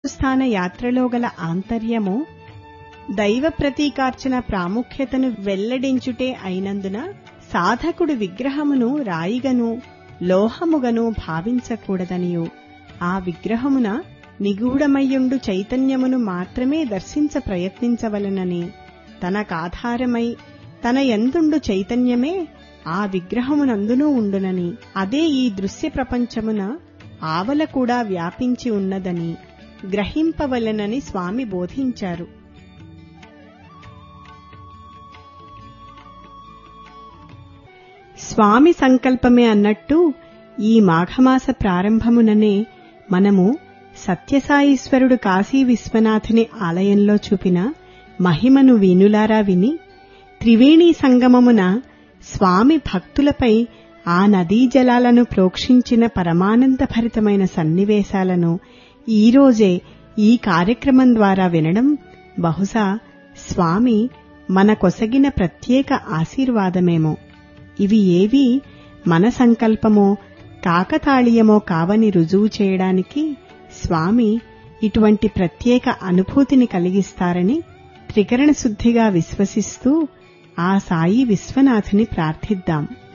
స్థాన యాత్రలో గల ఆంతర్యము దైవ ప్రతీకార్చన ప్రాముఖ్యతను వెల్లడించుటే అయినందున సాధకుడు విగ్రహమును రాయిగను లోహముగను భావించకూడదనియు ఆ విగ్రహమున నిగూఢమయ్యుండు చైతన్యమును మాత్రమే దర్శించ ప్రయత్నించవలనని తనకాధారమై తన యందుండు చైతన్యమే ఆ విగ్రహమునందునూ ఉండునని అదే ఈ దృశ్య ప్రపంచమున ఆవల కూడా వ్యాపించి ఉన్నదని గ్రహింపవలెనని స్వామి బోధించారు స్వామి సంకల్పమే అన్నట్టు ఈ మాఘమాస ప్రారంభముననే మనము సత్యసాయీశ్వరుడు కాశీ విశ్వనాథుని ఆలయంలో చూపిన మహిమను వీనులారా విని త్రివేణీ సంగమమున స్వామి భక్తులపై ఆ నదీ జలాలను ప్రోక్షించిన పరమానందభరితమైన సన్నివేశాలను ఈరోజే ఈ కార్యక్రమం ద్వారా వినడం బహుశా స్వామి మన కొసగిన ప్రత్యేక ఆశీర్వాదమేమో ఇవి ఏవి మన సంకల్పమో కాకతాళీయమో కావని రుజువు చేయడానికి స్వామి ఇటువంటి ప్రత్యేక అనుభూతిని కలిగిస్తారని త్రికరణ శుద్ధిగా విశ్వసిస్తూ ఆ సాయి విశ్వనాథుని ప్రార్థిద్దాం